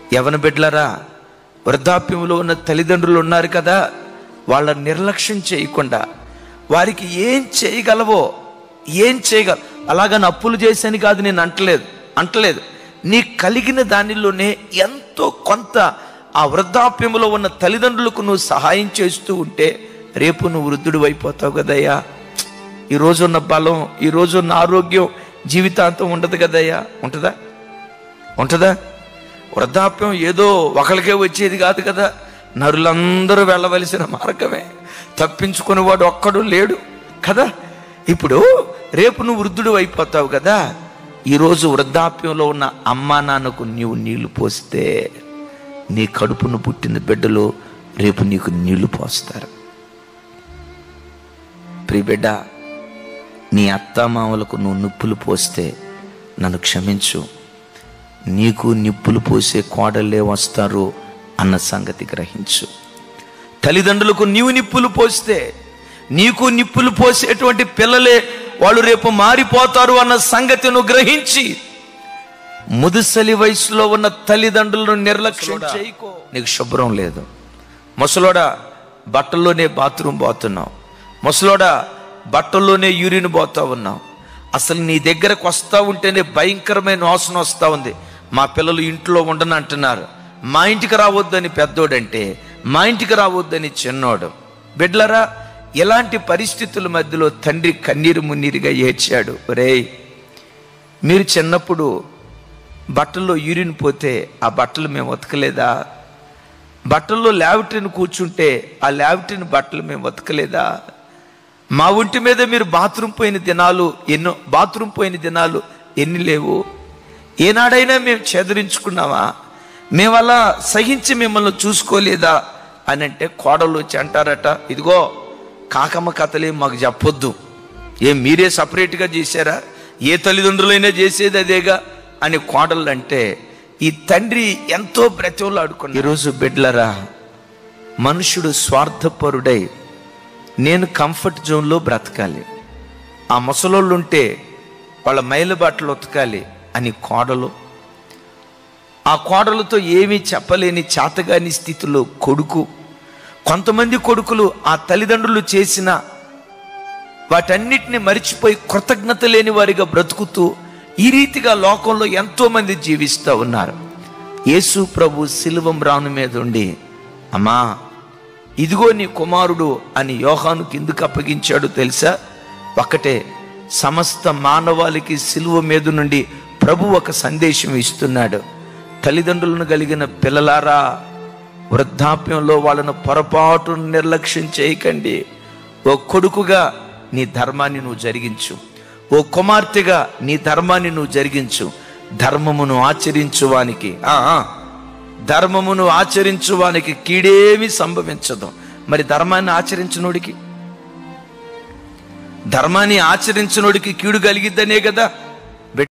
యవన బిడ్డలరా వృద్ధాప్యంలో ఉన్న తల్లిదండ్రులు ఉన్నారు కదా వాళ్ళ నిర్లక్ష్యం చేయకుండా వారికి ఏం చేయగలవో ఏం చేయగల అలాగని అప్పులు చేశాని కాదు నేను అంటలేదు అంటలేదు నీ కలిగిన దానిలోనే ఎంతో కొంత ఆ వృద్ధాప్యంలో ఉన్న తల్లిదండ్రులకు నువ్వు సహాయం చేస్తూ ఉంటే రేపు నువ్వు వృద్ధుడు అయిపోతావు కదయ్యా ఈ రోజు ఉన్న బలం ఈ రోజు ఉన్న ఆరోగ్యం జీవితాంతం ఉండదు కదయ్యా ఉంటుందా ఉంటుందా వృద్ధాప్యం ఏదో ఒకరికే వచ్చేది కాదు కదా నరులందరూ వెళ్ళవలసిన మార్గమే తప్పించుకునేవాడు ఒక్కడు లేడు కదా ఇప్పుడు రేపు నువ్వు వృద్ధుడు అయిపోతావు కదా ఈరోజు వృద్ధాప్యంలో ఉన్న అమ్మా నాన్నకు నీవు నీళ్లు పోస్తే నీ కడుపును పుట్టిన బిడ్డలు రేపు నీకు నీళ్లు పోస్తారు ప్రియ బిడ్డ నీ అత్తామామలకు నువ్వు నిప్పులు పోస్తే నన్ను క్షమించు నీకు నిప్పులు పోసే కోడళ్ళే వస్తారు అన్న సంగతి గ్రహించు తల్లిదండ్రులకు నీవు నిప్పులు పోస్తే నీకు నిప్పులు పోసేటువంటి పిల్లలే వాళ్ళు రేపు మారిపోతారు అన్న సంగతి నువ్వు గ్రహించి ముదుసలి వయసులో ఉన్న తల్లిదండ్రులను నిర్లక్ష్యం చేయకో నీకు శుభ్రం లేదు ముసలోడా బట్టల్లోనే బాత్రూమ్ పోతున్నావు ముసలోడా బట్టల్లోనే యూరిన్ పోతా ఉన్నావు అసలు నీ దగ్గరకు వస్తా ఉంటేనే భయంకరమైన వాసన వస్తా ఉంది మా పిల్లలు ఇంట్లో ఉండను అంటున్నారు మా ఇంటికి రావద్దని పెద్దోడంటే మా ఇంటికి రావద్దని చిన్నోడు బిడ్లరా ఎలాంటి పరిస్థితుల మధ్యలో తండ్రి కన్నీరు మున్నీరుగా ఏడ్చాడు రేయ్ మీరు చిన్నప్పుడు బట్టల్లో యూరిన్ పోతే ఆ బట్టలు మేము ఉతకలేదా బట్టల్లో ల్యావిట్రిని కూర్చుంటే ఆ ల్యావిట్రిని బట్టలు మేము ఉతకలేదా మా ఒంటి మీద మీరు బాత్రూమ్ పోయిన దినాలు ఎన్నో బాత్రూమ్ పోయిన దినాలు ఎన్ని లేవు ఏనాడైనా మేము చెదరించుకున్నామా మేము అలా సహించి మిమ్మల్ని చూసుకోలేదా అని అంటే కోడలు వచ్చి అంటారట ఇదిగో కాకమ్మ కథలే మాకు చెప్పొద్దు ఏం మీరే సపరేట్గా చేశారా ఏ తల్లిదండ్రులైనా చేసేది అదేగా అని కోడలు అంటే ఈ తండ్రి ఎంతో బ్రతివులాడుకుని ఈరోజు బిడ్లరా మనుషుడు స్వార్థపరుడై నేను కంఫర్ట్ జోన్లో బ్రతకాలి ఆ ముసలోళ్ళు ఉంటే వాళ్ళ మైలు బట్టలు ఉతకాలి అని కోడలు ఆ కోడలతో ఏమీ చెప్పలేని చేతగాని స్థితిలో కొడుకు కొంతమంది కొడుకులు ఆ తల్లిదండ్రులు చేసిన వాటన్నిటిని మరిచిపోయి కృతజ్ఞత లేని వారిగా బ్రతుకుతూ ఈ రీతిగా లోకంలో ఎంతో మంది జీవిస్తూ ఉన్నారు యేసు ప్రభు శిలువం రాను మీద ఉండి అమ్మా ఇదిగో నీ కుమారుడు అని యోహాను కిందుకు అప్పగించాడు తెలుసా ఒకటే సమస్త మానవాళికి సిలువ మీద నుండి ప్రభు ఒక సందేశం ఇస్తున్నాడు తల్లిదండ్రులను కలిగిన పిల్లలారా వృద్ధాప్యంలో వాళ్ళను పొరపాటు నిర్లక్ష్యం చేయకండి ఓ కొడుకుగా నీ ధర్మాన్ని నువ్వు జరిగించు ఓ కుమార్తెగా నీ ధర్మాన్ని నువ్వు జరిగించు ధర్మమును ఆచరించువానికి ఆ, ఆ, ధర్మమును ఆచరించువానికి కీడేమి సంభవించదు మరి ధర్మాన్ని ఆచరించినోడికి ధర్మాన్ని ఆచరించినోడికి కీడు కలిగిద్దనే కదా